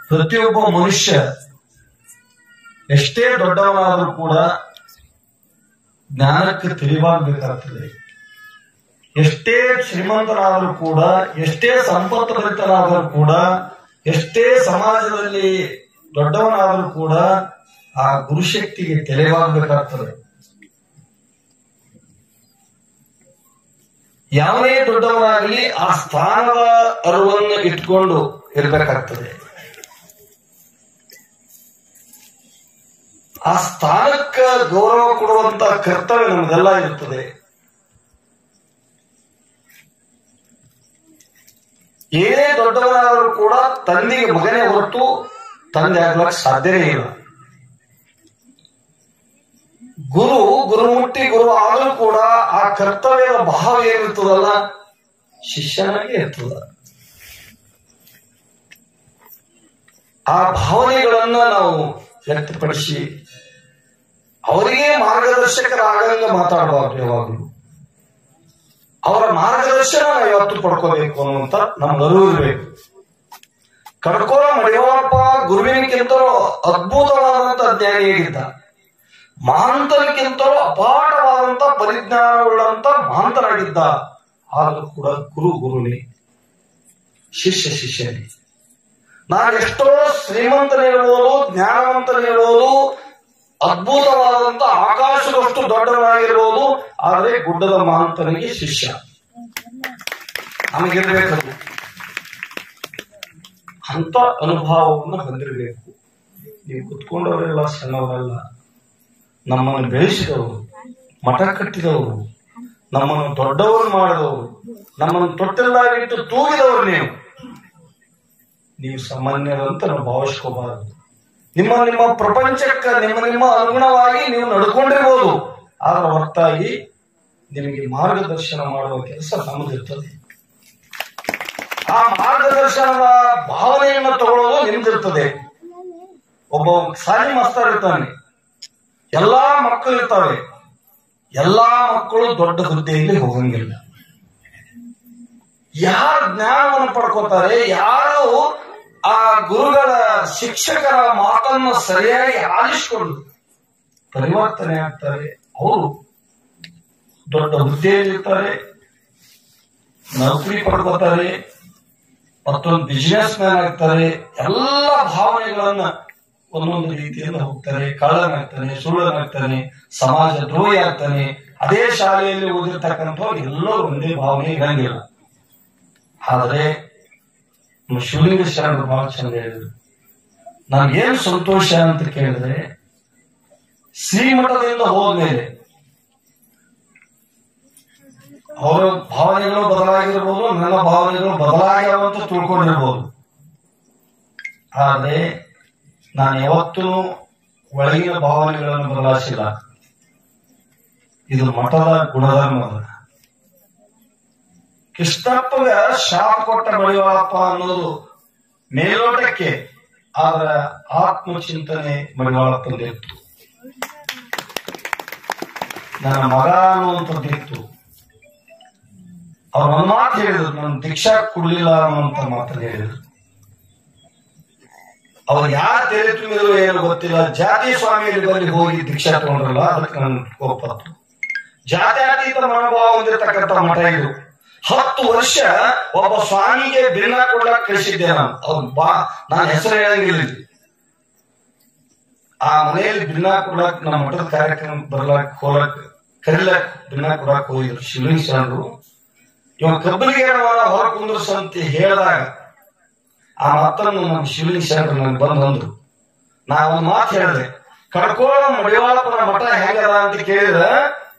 ಪ್ರತಿಯೊಬ್ಬ ಮನುಷ್ಯ ಎಷ್ಟೇ ದೊಡ್ಡವನಾದರೂ ಕೂಡ ಜ್ಞಾನಕ್ಕೆ ತಿಳಿವಾಗಬೇಕಾಗ್ತದೆ ಎಷ್ಟೇ ಶ್ರೀಮಂತನಾದರೂ ಕೂಡ ಎಷ್ಟೇ ಸಂಪತ್ತರಿತನಾದರೂ ಕೂಡ ಎಷ್ಟೇ ಸಮಾಜದಲ್ಲಿ ದೊಡ್ಡವನಾದರೂ ಕೂಡ ಆ ಗುರುಶಕ್ತಿಗೆ ತಿಳಿವಾಗಬೇಕಾಗ್ತದೆ ಯಾವುದೇ ದೊಡ್ಡವನಾಗಲಿ ಆ ಸ್ಥಾನದ ಅರಿವನ್ನು ಇಟ್ಕೊಂಡು ಇರಬೇಕಾಗ್ತದೆ ಆ ಸ್ಥಾನಕ್ಕೆ ಗೌರವ ಕೊಡುವಂತ ಕರ್ತವ್ಯ ನಮ್ದೆಲ್ಲ ಇರುತ್ತದೆ ಏನೇ ದೊಡ್ಡವನಾದರೂ ಕೂಡ ತಂದೆಗೆ ಮಗನೇ ಹೊರತು ತಂದೆ ಆಗ್ಲಕ್ಕೆ ಸಾಧ್ಯವೇ ಇಲ್ಲ ಗುರು ಗುರುಮುಟ್ಟಿ ಗುರು ಆದರೂ ಕೂಡ ಆ ಕರ್ತವ್ಯದ ಭಾವ ಏನಿರ್ತದಲ್ಲ ಶಿಷ್ಯನಾಗೆ ಇರ್ತದ ಆ ಭಾವನೆಗಳನ್ನ ನಾವು ವ್ಯಕ್ತಪಡಿಸಿ ಅವರಿಗೆ ಮಾರ್ಗದರ್ಶಕರಾಗಂಗ ಮಾತಾಡಬಾರ್ದು ಯಾವಾಗಲೂ ಅವರ ಮಾರ್ಗದರ್ಶನ ನಾವು ಯಾವತ್ತು ಪಡ್ಕೋಬೇಕು ಅನ್ನುವಂತ ನಮ್ಗೆ ಅರಿವು ಇರಬೇಕು ಕಡ್ಕೋಳ ಮಡಿವಾಳಪ್ಪ ಗುರುವಿನಕ್ಕಿಂತಲೂ ಅದ್ಭುತವಾದಂತ ಜ್ಞಾನಿ ಆಗಿದ್ದ ಮಹಾಂತನಕ್ಕಿಂತಲೂ ಅಪಾರವಾದಂತ ಪರಿಜ್ಞಾನವುಳ್ಳಂತ ಮಹಾಂತನಾಗಿದ್ದ ಆದರೂ ಕೂಡ ಗುರು ಗುರುನೇ ಶಿಷ್ಯ ಶಿಷ್ಯನೇ ನಾನು ಎಷ್ಟೋ ಶ್ರೀಮಂತನಿರ್ಬೋದು ಜ್ಞಾನವಂತನಿರ್ಬೋದು ಅದ್ಭುತವಾದಂತ ಆಕಾಶದಷ್ಟು ದೊಡ್ಡವನಾಗಿರ್ಬೋದು ಆದರೆ ಗುಡ್ಡದ ಮಹಾಂತನಿಗೆ ಶಿಷ್ಯ ನಮಗಿರ್ಬೇಕದು ಅಂತ ಅನುಭವವನ್ನು ಹೊಂದಿರಬೇಕು ನೀವು ಕುತ್ಕೊಂಡವರೆಲ್ಲ ಸಣ್ಣವರಲ್ಲ ನಮ್ಮನ್ನು ಬೆಳೆಸಿದವರು ಮಠ ಕಟ್ಟಿದವರು ನಮ್ಮನ್ನು ದೊಡ್ಡವರು ಮಾಡಿದವರು ನಮ್ಮನ್ನು ತೊಟ್ಟೆಲ್ಲಾಗಿಟ್ಟು ತೂಗಿದವರು ನೀವು ನೀವು ಸಾಮಾನ್ಯರಂತ ನಾವು ಭಾವಿಸ್ಕೋಬಾರದು ನಿಮ್ಮ ನಿಮ್ಮ ಪ್ರಪಂಚಕ್ಕೆ ನಿಮ್ಮ ನಿಮ್ಮ ಅನುಗುಣವಾಗಿ ನೀವು ನಡ್ಕೊಂಡಿರ್ಬೋದು ಆದ್ರ ಹೊರತಾಗಿ ನಿಮಗೆ ಮಾರ್ಗದರ್ಶನ ಮಾಡುವ ಕೆಲಸ ನಮ್ಮದಿರ್ತದೆ ಆ ಮಾರ್ಗದರ್ಶನದ ಭಾವನೆಯನ್ನು ತಗೊಳ್ಳೋದು ನಿಮ್ದಿರ್ತದೆ ಒಬ್ಬ ಸಾಲಿ ಮಾಸ್ತರ್ ಇರ್ತಾನೆ ಎಲ್ಲಾ ಮಕ್ಕಳು ಇರ್ತಾವೆ ಎಲ್ಲಾ ಮಕ್ಕಳು ದೊಡ್ಡ ಹುದ್ದೆಯಲ್ಲಿ ಹೋಗಂಗಿಲ್ಲ ಯಾರು ಜ್ಞಾನವನ್ನು ಪಡ್ಕೋತಾರೆ ಯಾರು ಆ ಗುರುಗಳ ಶಿಕ್ಷಕರ ಮಾತನ್ನು ಸರಿಯಾಗಿ ಆಲಿಸಿಕೊಂಡು ಪರಿವರ್ತನೆ ಆಗ್ತಾರೆ ಅವರು ದೊಡ್ಡ ಹುದ್ದೆಯಲ್ಲಿರ್ತಾರೆ ನೌಕರಿ ಪಡ್ಕೋತಾರೆ ಮತ್ತೊಂದು ಬಿಸಿನೆಸ್ ಮ್ಯಾನ್ ಆಗ್ತಾರೆ ಎಲ್ಲ ಭಾವನೆಗಳನ್ನ ಒಂದೊಂದು ರೀತಿಯಿಂದ ಹೋಗ್ತಾರೆ ಕಳ್ಳನಾಗ್ತಾನೆ ಸುಳ್ಳನಾಗ್ತಾನೆ ಸಮಾಜ ದ್ರೋಹಿ ಆಗ್ತಾನೆ ಅದೇ ಶಾಲೆಯಲ್ಲಿ ಓದಿರ್ತಕ್ಕಂಥವ್ರು ಎಲ್ಲರೂ ಒಂದೇ ಭಾವನೆ ಇರಂಗಿಲ್ಲ ಆದರೆ ನಮ್ಮ ಶಿವಲಿಂಗ ಶರಣರು ಬಹಳ ಚಂದ ಹೇಳಿದ್ರು ನನ್ಗೇನು ಸಂತೋಷ ಅಂತ ಕೇಳಿದ್ರೆ ಶ್ರೀಮಠದಿಂದ ಹೋದ್ಮೇಲೆ ಅವರ ಭಾವನೆಗಳು ಬದಲಾಗಿರ್ಬೋದು ನನ್ನ ಭಾವನೆಗಳು ಬದಲಾಗ್ಯಾವ ಅಂತ ತಿಳ್ಕೊಂಡಿರ್ಬೋದು ಆದ್ರೆ ನಾನು ಯಾವತ್ತೂ ಒಳಗಿನ ಭಾವನೆಗಳನ್ನು ಬದಲಾಯಿಸಿಲ್ಲ ಇದು ಮಠದ ಗುಣಧರ್ಮ ಅದ ಕೃಷ್ಣಪ್ಪಗ ಶಾಪ ಕೊಟ್ಟ ಮಡಿವಾಳಪ್ಪ ಅನ್ನೋದು ಮೇಲೋಟಕ್ಕೆ ಆದ್ರ ಆತ್ಮಚಿಂತನೆ ಮಡಿವಾಳಪ್ಪಂದಿತ್ತು ನನ್ನ ಮಗ ಅನ್ನುವಂಥದ್ದಿತ್ತು ಅವ್ರ ಒಂದ್ ಮಾತು ಹೇಳಿದ್ರು ನಾನು ದೀಕ್ಷಾ ಕೊಡ್ಲಿಲ್ಲ ಅನ್ನುವಂತ ಮಾತನ್ನ ಹೇಳಿದ್ರು ಅವ್ರು ಯಾರು ತೆರೆ ತುಂಬಿದ್ರು ಏನು ಗೊತ್ತಿಲ್ಲ ಜಾತಿ ಸ್ವಾಮಿಯಲ್ಲಿ ಬಳಿ ಹೋಗಿ ದೀಕ್ಷಾ ತಗೊಂಡ್ರಲ್ಲ ಅದಕ್ಕೆ ನನ್ ಕೋಪತ್ತು ಜಾತ್ಯಾತೀತ ಮನೋಭಾವ ಹೊಂದಿರತಕ್ಕಂಥ ಮಠ ಇದು ಹತ್ತು ವರ್ಷ ಒಬ್ಬ ಸ್ವಾಮಿಗೆ ಭಿನ್ನ ಕೊಡ್ಲಕ್ ಕಳಿಸಿದ್ದೆ ನಾನು ಅವ್ರು ಬಾ ನಾನು ಹೆಸರು ಹೇಳಂಗಿಲ್ಲ ಇಲ್ಲಿ. ಆ ಮನೆಯಲ್ಲಿ ಭಿನ್ನ ಕೊಡ್ಲಕ್ ನಮ್ಮ ಮಠದ ಕಾರ್ಯಕ್ರಮ ಬರ್ಲಾಕ್ ಹೋಲಕ್ ಕರಿಲಕ್ ಭಿನ್ನ ಕೊಡಕ್ ಹೋಗಿದ್ರು ಶಿವಲಿಂಗ ಶರಣರು ಇವ ಕಬ್ಬಲಿಗೆ ಹೊರ ಕುಂದ್ರಸಂತ ಹೇಳಿದಾಗ ಆ ಮಾತನ್ನು ನಮ್ಮ ಶಿವಲಿಂಗ ಶರಣರು ನನಗೆ ಬಂದು ಅಂದ್ರು ನಾ ಒಂದ್ ಮಾತು ಹೇಳಿದೆ ಕಡ್ಕೋಳ ಮಡಿವಾಳಪ್ಪನ ಮಠ ಹೆಂಗದ ಅಂತ ಕೇಳಿದ್ರೆ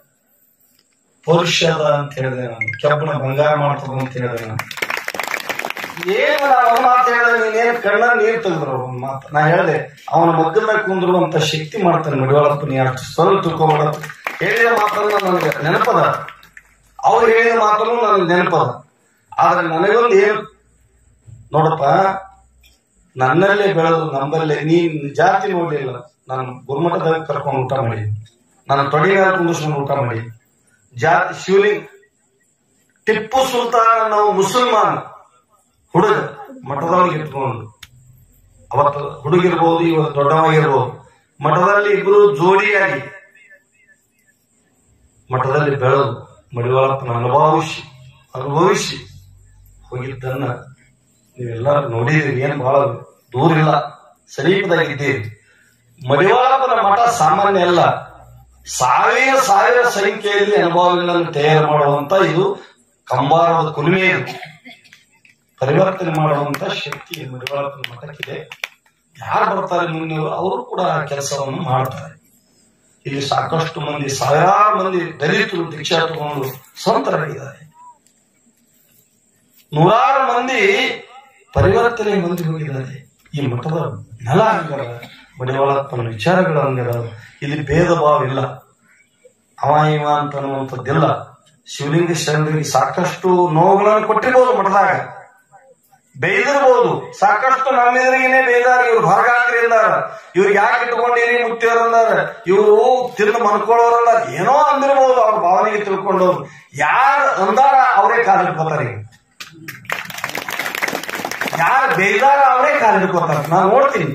ಪೌರುಷದ ಅಂತ ಹೇಳಿದೆ ನಾನು ಕೆಬ್ಬನ ಬಂಗಾರ ಮಾಡ್ತದ ಅಂತ ಹೇಳಿದೆ ನಾನು ಏನು ನಾ ಒಂದ್ ಮಾತು ಹೇಳಿದೆ ನೀನೇನ್ ಕಣ್ಣ ನೀರ್ ತೆಗೆದ್ರು ಒಂದ್ ಮಾತು ನಾ ಹೇಳಿದೆ ಅವನ ಮಗ್ಗದ ಕುಂದ್ರುವಂತ ಶಕ್ತಿ ಮಾಡ್ತಾನೆ ಮಡಿವಾಳಪ್ಪ ನೀ ಅಷ್ಟು ಸ್ವಲ್ಪ ತಿಳ್ಕೊಬೇಡ ಹೇಳಿದ ಮಾತನ್ನ ನನಗೆ ನೆನಪದ ಅವ್ರು ಹೇಳಿದ ಮಾತನ್ನು ನನಗೆ ನೆನಪದ ಆದ್ರೆ ನನಗೊಂದು ಏನು ನೋಡಪ್ಪ ನನ್ನಲ್ಲೇ ಬೆಳೆದು ನಮ್ಮಲ್ಲೇ ನೀನ್ ಜಾತಿ ನೋಡ್ಲಿಲ್ಲ ನಾನು ಗುರುಮಠದಾಗ ಕರ್ಕೊಂಡು ಊಟ ಮಾಡಿ ನಾನು ತೊಡಿಗಾರ ಕುಂದಿಸ್ಕೊಂಡು ಊಟ ಮಾಡಿ ಜಾತಿ ಶಿವಲಿಂಗ್ ಟಿಪ್ಪು ಸುಲ್ತಾನ್ ನಾವು ಮುಸಲ್ಮಾನ್ ಹುಡುಗ ಮಠದೊಳಗೆ ಇಟ್ಕೊಂಡು ಅವತ್ತು ಹುಡುಗಿರ್ಬೋದು ಇವತ್ತು ದೊಡ್ಡವಾಗಿರ್ಬೋದು ಮಠದಲ್ಲಿ ಇಬ್ರು ಜೋಡಿಯಾಗಿ ಮಠದಲ್ಲಿ ಬೆಳೆದು ಮಡಿವಾಳಪ್ಪನ ಅನುಭವಿಸಿ ಅನುಭವಿಸಿ ಹೋಗಿದ್ದನ್ನ ನೀವೆಲ್ಲರೂ ನೋಡಿದಿರಿ ಏನ್ ಬಹಳ ದೂರ ಇಲ್ಲ ಸಮೀಪದಾಗಿದ್ದೀರಿ ಮಡಿವಾಳಪ್ಪನ ಮಠ ಸಾಮಾನ್ಯ ಅಲ್ಲ ಸಾವಿರ ಸಾವಿರ ಸಂಖ್ಯೆಯಲ್ಲಿ ಅನುಭವಗಳನ್ನು ತಯಾರು ಮಾಡುವಂತ ಇದು ಕಂಬಾರದ ಕುಲುಮೆ ಇದು ಪರಿವರ್ತನೆ ಮಾಡುವಂತ ಶಕ್ತಿ ಮಡಿವಾಳಪ್ಪನ ಮಠಕ್ಕಿದೆ ಯಾರು ಬರ್ತಾರೆ ಮುಂದೆ ಅವರು ಕೂಡ ಆ ಕೆಲಸವನ್ನು ಮಾಡ್ತಾರೆ ಇಲ್ಲಿ ಸಾಕಷ್ಟು ಮಂದಿ ಸಾವಿರಾರು ಮಂದಿ ದಲಿತರು ದೀಕ್ಷಾ ತಗೊಂಡು ಸ್ವಂತರಾಗಿದ್ದಾರೆ ನೂರಾರು ಮಂದಿ ಪರಿವರ್ತನೆ ಮಂದಿ ಹೋಗಿದ್ದಾರೆ ಈ ಮಠದ ನೆಲ ಹಂಗರ ಮಡಿವಾಳಪ್ಪನ ವಿಚಾರಗಳು ಹಂಗರ ಇಲ್ಲಿ ಭೇದ ಭಾವ ಇಲ್ಲ ಅವ ಇವ ಅಂತ ಅನ್ನುವಂಥದ್ದಿಲ್ಲ ಶಿವಲಿಂಗ ಶರಣರಿಗೆ ಸಾಕಷ್ಟು ನೋವುಗಳನ್ನು ಕೊಟ್ಟಿರ್ಬೋದು ಮಠದಾಗ ಬೇಯ್ದಿರ್ಬೋದು ಸಾಕಷ್ಟು ನಮ್ಮೆದುರಿಗೇನೆ ಬೇಯ್ದಾರ ಇವ್ರು ಹೊರಗಾಕ್ರಿ ಅಂದಾರ ಇವ್ರಿಗೆ ಯಾಕೆ ಇಟ್ಕೊಂಡಿರಿ ಮುತ್ತಿಯವ್ರು ಅಂದಾರ ಇವರು ತಿಂದು ಮನ್ಕೊಳ್ಳೋರು ಅಂದಾರ ಏನೋ ಅಂದಿರ್ಬೋದು ಅವ್ರ ಭಾವನೆಗೆ ತಿಳ್ಕೊಂಡವ್ರು ಯಾರು ಅಂದಾರ ಅವರೇ ಕಾಲ ಹಿಡ್ಕೋತಾರ ಈಗ ಯಾರು ಬೇಯ್ದಾರ ಅವರೇ ಕಾಲ ಹಿಡ್ಕೋತಾರ ನಾನು ನೋಡ್ತೀನಿ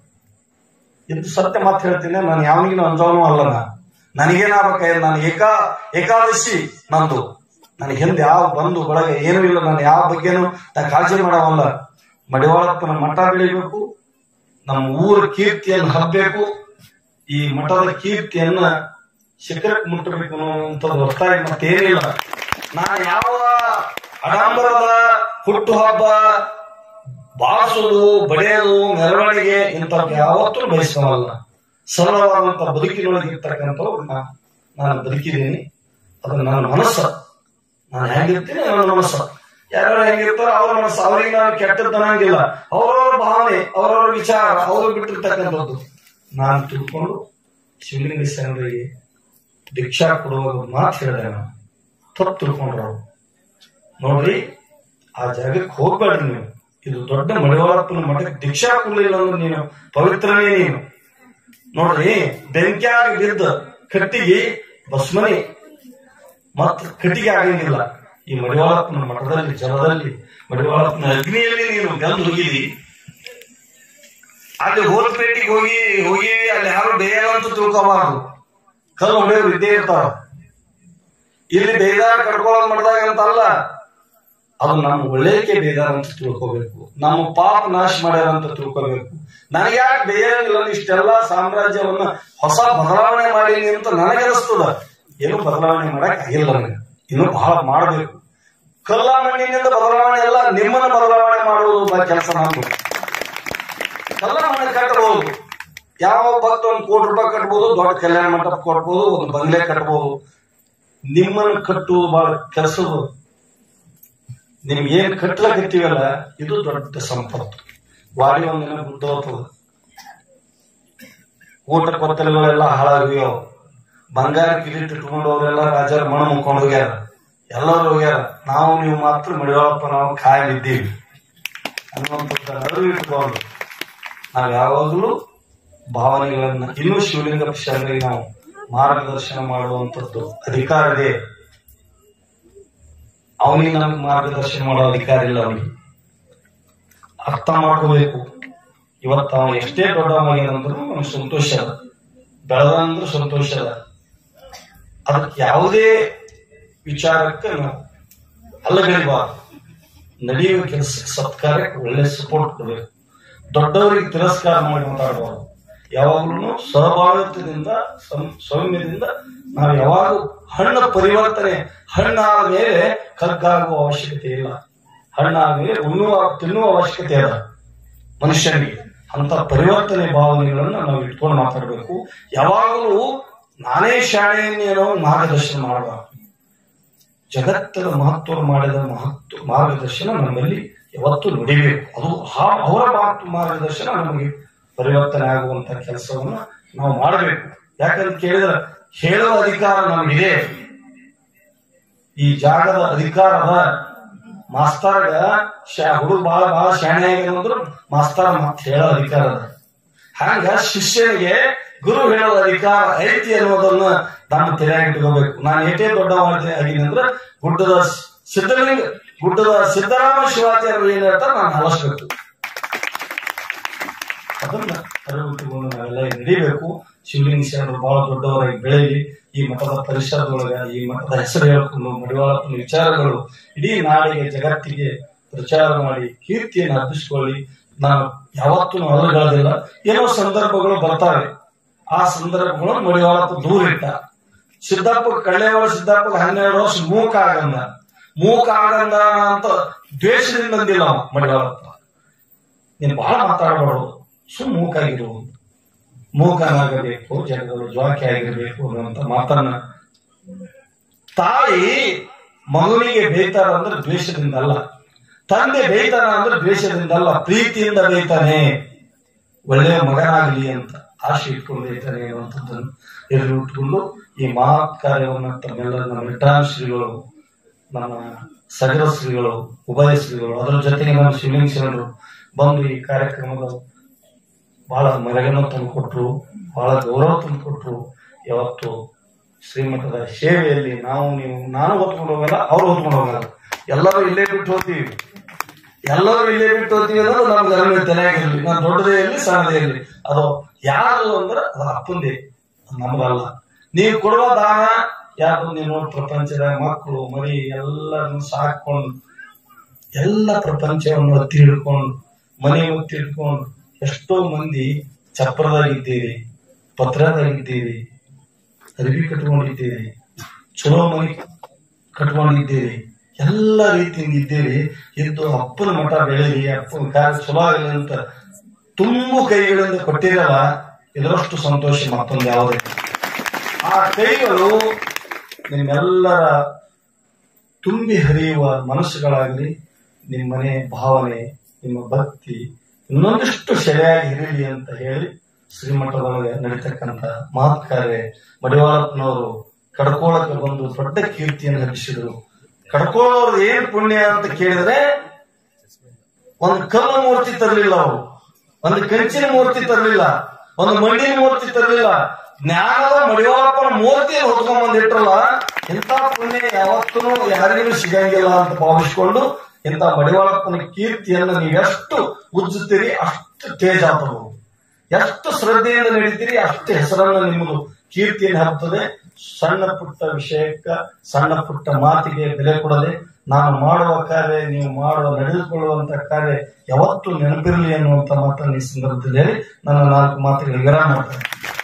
ಇದು ಸತ್ಯ ಮಾತು ಹೇಳ್ತೀನಿ ನಾನು ಯಾವನಿಗಿನ ಅಂಜವನು ಅಲ್ಲ ನಾ ನನಗೇನಾಗಬೇಕ ನಾನು ಏಕಾ ಏಕಾದಶಿ ನಂದು ನನಗೆ ಹಿಂದೆ ಯಾವ ಬಂದು ಒಳಗೆ ಏನೂ ಇಲ್ಲ ನಾನು ಯಾವ ಬಗ್ಗೆನೂ ನಾನು ಕಾಳಜಿ ಮಾಡವಲ್ಲ ಮಡಿವಾಳಪ್ಪನ ಮಠ ಬೆಳಿಬೇಕು ನಮ್ಮ ಊರ ಕೀರ್ತಿಯನ್ನು ಹಬ್ಬಬೇಕು ಈ ಮಠದ ಕೀರ್ತಿಯನ್ನ ಶಿಖರಕ್ಕೆ ಮುಟ್ಟಬೇಕು ಅನ್ನುವಂಥದ್ದು ಹೊರತಾಗಿ ಮತ್ತೇನಿಲ್ಲ ನಾನು ಯಾವ ಅಡಂಬರದ ಹುಟ್ಟು ಹಬ್ಬ ಬಾರಿಸೋದು ಬಡಿಯೋದು ಮೆರವಣಿಗೆ ಇಂಥವ್ ಯಾವತ್ತೂ ಬಯಸೋಲ್ಲ ಸರಳವಾದಂತ ಬದುಕಿನೊಳಗೆ ಇರ್ತಕ್ಕಂಥವ್ರು ನಾ- ನಾನು ಬದುಕಿದ್ದೀನಿ ಅದು ನನ್ನ ಮನಸ್ಸು ನಾನು ಹೆಂಗಿರ್ತೀನಿ ನನ್ನ ಮನಸ್ಸು ಯಾರು ಹೆಂಗಿರ್ತಾರೋ ಅವ್ರ ಮನಸ್ಸು ಅವ್ರಿಗೆ ನಾನು ಕೆಟ್ಟದ್ದು ಅನ್ನಂಗಿಲ್ಲ ಅವರವರ ಭಾವನೆ ಅವರವರ ವಿಚಾರ ಅವರು ಬಿಟ್ಟಿರ್ತಕ್ಕಂಥದ್ದು ನಾನು ತಿಳ್ಕೊಂಡು ಶಿವಲಿಂಗ ಶರಣರಿಗೆ ದೀಕ್ಷಾ ಕೊಡುವಾಗ ಒಂದ್ ಮಾತು ಹೇಳಿದೆ ನಾನು ತಪ್ಪು ತಿಳ್ಕೊಂಡ್ರು ಅವ್ರು. ನೋಡ್ರಿ ಆ ಜಾಗಕ್ಕೆ ಹೋಗ್ಬೇಡ್ರಿ ನೀವು ಇದು ದೊಡ್ಡ ಮಡಿವಾಳಪ್ಪನ ಮಠಕ್ಕೆ ದೀಕ್ಷಾ ಕೊಡ್ಲಿಲ್ಲ ಅಂದ್ರೆ ನೀನು ಪವಿತ್ರನೇ ನೀನು ನೋಡ್ರಿ ಬೆಂಕಿಯಾಗ ಬಿದ್ದ ಕಟ್ಟಿಗೆ ಭಸ್ಮನಿ ಮತ್ ಕಟ್ಟಿಗೆ ಆಗಂಗಿಲ್ಲ ಈ ಮಡಿವಾಳಪ್ಪನ ಮಠದಲ್ಲಿ ಜಲದಲ್ಲಿ ಮಡಿವಾಳಪ್ಪನ ಅಗ್ನಿಯಲ್ಲಿ ನೀನು ಗಂದು ಹೋಗಿದಿ ಅಲ್ಲಿ ಹೋಲ್ಪೇಟಿಗೆ ಹೋಗಿ ಹೋಗಿ ಅಲ್ಲಿ ಯಾರು ಬೇಯಲ್ಲ ಅಂತ ತಿಳ್ಕೊಬಾರ್ದು ಕಲ್ಲು ಹೊಡೆಯೋರು ಇದ್ದೇ ಇರ್ತಾವ ಇಲ್ಲಿ ಬೇದಾರ ಕಡ್ಕೊಳ್ಳೋದು ಮಾಡಿದಾಗ ಅಂತಲ್ಲ ಅದು ನಮ್ಮ ಒಳ್ಳೆಯಕ್ಕೆ ಬೇದಾರ ಅಂತ ತಿಳ್ಕೋಬೇಕು ನಮ್ಮ ಪಾಪ ನಾಶ ಮಾಡ್ಯಾರ ಅಂತ ತಿಳ್ಕೋಬೇಕು ನನಗೆ ಯಾಕೆ ಬೇಯಂಗಿಲ್ಲ ಇಷ್ಟೆಲ್ಲ ಸಾಮ್ರಾಜ್ಯವನ್ನ ಹೊಸ ಬದಲಾವಣೆ ಮಾಡೀನಿ ಅಂತ ನನಗೆ ಅನಿಸ್ತದ ಏನು ಬದಲಾವಣೆ ಮಾಡಕ್ ಆಗಿಲ್ಲ ನನಗೆ ಇನ್ನು ಬಹಳ ಮಾಡಬೇಕು ಕಲ್ಲ ಮಣ್ಣಿನಿಂದ ಬದಲಾವಣೆ ಎಲ್ಲ ನಿಮ್ಮನ್ನ ಬದಲಾವಣೆ ಮಾಡುವುದು ಕೆಲಸ ನಮ್ದು ಕಲ್ಲ ಮಣ್ಣು ಕಟ್ಟಬಹುದು ಯಾವ ಭಕ್ತ ಒಂದು ಕೋಟಿ ರೂಪಾಯಿ ಕಟ್ಬೋದು ದೊಡ್ಡ ಕಲ್ಯಾಣ ಮಂಟಪ ಕೊಡ್ಬೋದು ಒಂದು ಬಂಗ್ಲೆ ಕಟ್ಬೋದು ನಿಮ್ಮನ್ನು ಕಟ್ಟುವುದು ಬಹಳ ಕೆಲಸದು ನಿಮ್ಗೆ ಏನ್ ಕಟ್ಲಕತ್ತೀವಲ್ಲ ಇದು ದೊಡ್ಡ ಸಂಪತ್ತು ವಾಡಿ ಒಂದಿನ ಬುದ್ಧ ಹೋಗ್ತದ ಊಟ ಕೊತ್ತಲೆಗಳೆಲ್ಲ ಹಾಳಾಗಿವೆ ಬಂಗಾರ ಕಿರೀಟ ಇಟ್ಕೊಂಡು ಅವರೆಲ್ಲ ರಾಜರ ಮಣ ಮುಕ್ಕೊಂಡು ಹೋಗ್ಯಾರ ಎಲ್ಲರೂ ಹೋಗ್ಯಾರ ನಾವು ನೀವು ಮಾತ್ರ ಮಡಿವಾಳಪ್ಪ ನಾವು ಕಾಯಂ ಇದ್ದೀವಿ ಅನ್ನುವಂಥದ್ದು ಅರಿವು ಇಟ್ಕೊಂಡು ನಾವು ಯಾವಾಗಲೂ ಭಾವನೆಗಳನ್ನ ಇನ್ನೂ ಶಿವಲಿಂಗ ಶರಣರಿಗೆ ನಾವು ಮಾರ್ಗದರ್ಶನ ಮಾಡುವಂಥದ್ದು ಅಧಿಕಾರ ಇದೆ ಅವನಿಗೆ ನಮ್ಗೆ ಮಾರ್ಗದರ್ಶನ ಮಾಡೋ ಅಧಿಕಾರ ಇಲ್ಲ ಅವನಿಗೆ ಅರ್ಥ ಮಾಡ್ಕೋಬೇಕು ಇವತ್ತು ಅವನು ಎಷ್ಟೇ ದೊಡ್ಡವನಾಗಿರಂದ್ರೂ ಅವನಿಗೆ ಸಂತೋಷ ಅದ ಬೆಳೆದಂದ್ರೂ ಸಂತೋಷ ಅದ ಅದಕ್ಕೆ ಯಾವುದೇ ವಿಚಾರಕ್ಕೆ ನಾವು ಅಲ್ಲಗಲಿಬಾರ್ದು ನಡೆಯುವ ಕೆಲಸ ಸತ್ಕಾರ್ಯಕ್ಕೆ ಒಳ್ಳೆ ಸಪೋರ್ಟ್ ಕೊಡಬೇಕು ದೊಡ್ಡವರಿಗೆ ತಿರಸ್ಕಾರ ಮಾಡಿ ಮಾತಾಡಬಾರ್ದು ಯಾವಾಗಲೂ ಸಹಭಾಗಿತ್ವದಿಂದ ಸಂ- ಸೌಮ್ಯದಿಂದ ನಾವು ಯಾವಾಗ ಹಣ್ಣು ಪರಿವರ್ತನೆ ಹಣ್ಣಾದ ಮೇಲೆ ಕಗ್ಗಾಗುವ ಅವಶ್ಯಕತೆ ಇಲ್ಲ ಹಣ್ಣಾದ ಮೇಲೆ ಉಣ್ಣುವ ತಿನ್ನುವ ಅವಶ್ಯಕತೆ ಅದ ಮನುಷ್ಯನಿಗೆ ಅಂತ ಪರಿವರ್ತನೆ ಭಾವನೆಗಳನ್ನ ನಾವು ಇಟ್ಕೊಂಡು ಮಾತಾಡಬೇಕು ಯಾವಾಗಲೂ ನಾನೇ ಶಾಣೆಯನ್ನೇನೋ ಮಾರ್ಗದರ್ಶನ ಮಾಡಬಾರ್ದು ಜಗತ್ತರ ಮಹತ್ವ ಮಾಡಿದ ಮಹತ್ವ ಮಾರ್ಗದರ್ಶನ ನಮ್ಮಲ್ಲಿ ಯಾವತ್ತೂ ನುಡಿಬೇಕು ಅದು ಆ- ಅವರ ಮಾತು ಮಾರ್ಗದರ್ಶನ ನಮಗೆ ಪರಿವರ್ತನೆ ಆಗುವಂತ ಕೆಲಸವನ್ನ ನಾವು ಮಾಡಬೇಕು ಯಾಕಂತ ಕೇಳಿದ್ರೆ ಹೇಳುವ ಅಧಿಕಾರ ನಮಗಿದೆ ಈ ಜಾಗದ ಅಧಿಕಾರದ ಮಾಸ್ತರ್ಗ ಹುಡುಗ ಬಹಳ ಬಹಳ ಶಾಣೆ ಆಗಿರಂದ್ರು ಮಾಸ್ತರ ಮತ್ ಹೇಳೋ ಅಧಿಕಾರ ಅದ ಹಂಗ ಶಿಷ್ಯನಿಗೆ ಗುರು ಹೇಳೋ ಅಧಿಕಾರ ಐತಿ ಅನ್ನೋದನ್ನ ನಮ್ಮ ತಲೆಯಾಗಿ ಇಟ್ಕೋಬೇಕು ನಾನು ಏಟೇ ದೊಡ್ಡ ಆಗಿನಂದ್ರೆ ಗುಡ್ಡದ ಸಿದ್ಧಲಿಂಗ ಗುಡ್ಡದ ಸಿದ್ದರಾಮ ಶಿವಾಚಾರ್ಯರು ಏನ್ ಹೇಳ್ತಾರೆ ನಾನು ಹಲಸ್ಬೇಕು ಅದನ್ನ ಅರಿವಿಟ್ಟುಕೊಂಡು ನಾವೆಲ್ಲ ಈಗ ನಡಿಬೇಕು ಶಿವಲಿಂಗ ಶರಣರು ಬಹಳ ದೊಡ್ಡವರಾಗಿ ಬೆಳೆಯಲಿ ಈ ಮಠದ ಪರಿಸರದೊಳಗ ಈ ಮಠದ ಹೆಸರು ಹೇಳ್ಕೊಂಡು ಮಡಿವಾಳಪ್ಪನ ವಿಚಾರಗಳು ಇಡೀ ನಾಡಿಗೆ ಜಗತ್ತಿಗೆ ಪ್ರಚಾರ ಮಾಡಿ ಕೀರ್ತಿಯನ್ನು ಹಬ್ಬಿಸ್ಕೊಳ್ಳಿ ನಾನು ಯಾವತ್ತೂ ಹೊರಗಳದಿಲ್ಲ ಏನೋ ಸಂದರ್ಭಗಳು ಬರ್ತಾವೆ ಆ ಸಂದರ್ಭಗಳು ಮಡಿವಾಳಪ್ಪ ದೂರ ಇಟ್ಟ ಸಿದ್ದಪ್ಪ ಕಳ್ಳೆಯವರ ಸಿದ್ದಪ್ಪ ಹನ್ನೆರಡು ವರ್ಷ ಮೂಕ ಆಗಂದ ಮೂಕ ಆಗಂದ ಅಂತ ದ್ವೇಷದಿಂದ ಅಂದಿಲ್ಲ ಅವ ಮಡಿವಾಳಪ್ಪ ನೀನು ಬಹಳ ಮಾತಾಡಬಾರ್ದು ಸುಮ್ ಮೂಕಾಗಿರುವುದು ಮೂಕನಾಗಬೇಕು ಜನಗಳು ಜ್ವಾಕಿ ಆಗಿರಬೇಕು ಅನ್ನುವಂತ ಮಾತನ್ನ ತಾಯಿ ಮಗುವಿಗೆ ಬೇಯ್ತಾರ ಅಂದ್ರೆ ದ್ವೇಷದಿಂದ ಅಲ್ಲ ತಂದೆ ಬೇಯ್ತಾನ ಅಂದ್ರೆ ದ್ವೇಷದಿಂದ ಅಲ್ಲ ಪ್ರೀತಿಯಿಂದ ಬೇಯ್ತಾನೆ ಒಳ್ಳೆಯ ಮಗನಾಗಲಿ ಅಂತ ಆಶೆ ಇಟ್ಕೊಂಡು ಬೇಯ್ತಾನೆ ಅನ್ನುವಂಥದ್ದನ್ನು ಎದುರು ಇಟ್ಕೊಂಡು ಈ ಮಹತ್ ಕಾರ್ಯವನ್ನು ತಮ್ಮೆಲ್ಲ ನಮ್ಮ ರಿಟರ್ನ್ ಶ್ರೀಗಳು ನಮ್ಮ ಸಗರ ಶ್ರೀಗಳು ಉಭಯ ಶ್ರೀಗಳು ಅದರ ಜೊತೆಗೆ ನಮ್ಮ ಶಿವಲಿಂಗ ಶರಣರು ಬಂದು ಈ ಕಾರ್ಯಕ್ರಮದ ಬಹಳ ಮೆರಗನ್ನು ತಂದುಕೊಟ್ರು ಬಹಳ ಗೌರವ ತಂದುಕೊಟ್ರು ಯಾವತ್ತು ಶ್ರೀಮಠದ ಸೇವೆಯಲ್ಲಿ ನಾವು ನೀವು ನಾನು ಹೊತ್ಕೊಂಡು ಹೋಗಲ್ಲ ಅವ್ರು ಹೊತ್ಕೊಂಡು ಹೋಗಲ್ಲ ಎಲ್ಲರೂ ಇಲ್ಲೇ ಬಿಟ್ಟು ಹೋಗ್ತೀವಿ ಎಲ್ಲರೂ ಇಲ್ಲೇ ಬಿಟ್ಟು ಹೋಗ್ತೀವಿ ಅನ್ನೋದು ನಮ್ಗೆ ಅರಿವು ತಲೆಯಾಗಿರ್ಲಿ ನಾನು ದೊಡ್ಡದೇ ಇರಲಿ ಸಣ್ಣದೇ ಇರಲಿ ಅದು ಯಾರು ಅಂದ್ರೆ ಅದು ಅಪ್ಪಂದೇ ಅದು ನಮ್ದಲ್ಲ ನೀವು ಕೊಡುವ ದಾನ ಯಾರು ನೀವು ಪ್ರಪಂಚದ ಮಕ್ಕಳು ಮರಿ ಎಲ್ಲರನ್ನು ಸಾಕೊಂಡು ಎಲ್ಲ ಪ್ರಪಂಚವನ್ನು ಒತ್ತಿ ಹಿಡ್ಕೊಂಡು ಮನೆ ಒತ್ತಿ ಹಿಡ್ಕೊಂಡು ಎಷ್ಟೋ ಮಂದಿ ಚಪ್ರದಾಗಿದ್ದೀರಿ ಪತ್ರದಾಗಿದ್ದೀರಿ ಅರಿವಿ ಕಟ್ಕೊಂಡಿದ್ದೀರಿ ಚಲೋ ಮನೆ ಕಟ್ಕೊಂಡಿದ್ದೀರಿ ಎಲ್ಲ ರೀತಿಯಿಂದ ಇದ್ದೀರಿ ಇದ್ದು ಅಪ್ಪನ ಮಠ ಬೆಳೀಲಿ ಅಪ್ಪನ ಕಾರ್ಯ ಚಲೋ ಆಗಲಿ ಅಂತ ತುಂಬು ಕೈಗಳಿಂದ ಕೊಟ್ಟಿರಲ್ಲ ಇದರಷ್ಟು ಸಂತೋಷ ಮತ್ತೊಂದು ಯಾವುದೇ ಆ ಕೈಗಳು ನಿಮ್ಮೆಲ್ಲರ ತುಂಬಿ ಹರಿಯುವ ಮನಸ್ಸುಗಳಾಗಲಿ ನಿಮ್ಮ ಮನೆ ಭಾವನೆ ನಿಮ್ಮ ಭಕ್ತಿ ಇನ್ನೊಂದಿಷ್ಟು ಸೆರೆಯಾಗಿ ಇರಲಿ ಅಂತ ಹೇಳಿ ಶ್ರೀಮಠದೊಳಗೆ ನಡೀತಕ್ಕಂಥ ಮಹತ್ ಕಾರ್ಯ ಮಡಿವಾಳಪ್ಪನವರು ಕಡ್ಕೋಳಕ್ಕೆ ಬಂದು ದೊಡ್ಡ ಕೀರ್ತಿಯನ್ನು ಹಬ್ಬಿಸಿದ್ರು ಕಡ್ಕೋಳವ್ರದ್ದು ಏನ್ ಪುಣ್ಯ ಅಂತ ಕೇಳಿದ್ರೆ ಒಂದು ಕಲ್ಲು ಮೂರ್ತಿ ತರಲಿಲ್ಲ ಅವರು ಒಂದು ಕಂಚಿನ ಮೂರ್ತಿ ತರಲಿಲ್ಲ ಒಂದು ಮಣ್ಣಿನ ಮೂರ್ತಿ ತರಲಿಲ್ಲ ಜ್ಞಾನದ ಮಡಿವಾಳಪ್ಪನ ಮೂರ್ತಿ ಹೊತ್ಕೊಂಡ್ ಬಂದಿಟ್ರಲ್ಲ ಇಂಥ ಪುಣ್ಯ ಯಾವತ್ತೂ ಯಾರಿಗೂ ಸಿಗಂಗಿಲ್ಲ ಅಂತ ಭಾವಿಸ್ಕೊಂಡು ಇಂಥ ಮಡಿವಾಳಪ್ಪನ ಕೀರ್ತಿಯನ್ನು ನೀವೆಷ್ಟು ಉಜ್ಜುತ್ತೀರಿ ಅಷ್ಟು ತೇಜ ಆಗ್ತದೆ ಎಷ್ಟು ಶ್ರದ್ಧೆಯಿಂದ ನಡೀತೀರಿ ಅಷ್ಟು ಹೆಸರನ್ನು ನಿಮ್ಮದು ಕೀರ್ತಿಯನ್ನು ಹಬ್ಬುತ್ತದೆ ಸಣ್ಣ ಪುಟ್ಟ ವಿಷಯಕ್ಕ ಸಣ್ಣ ಪುಟ್ಟ ಮಾತಿಗೆ ಬೆಲೆ ಕೊಡದೆ ನಾನು ಮಾಡುವ ಕಾರ್ಯ ನೀವು ಮಾಡುವ ನಡೆದುಕೊಳ್ಳುವಂತ ಕಾರ್ಯ ಯಾವತ್ತೂ ನೆನಪಿರಲಿ ಅನ್ನುವಂತ ಮಾತನ್ನು ಈ ಸಂದರ್ಭದಲ್ಲಿ ಹೇಳಿ ನನ್ನ ನಾಲ್ಕು ಮಾತುಗಳಿಗೆ ವಿರಾಮ ಮಾಡ್ತೇನೆ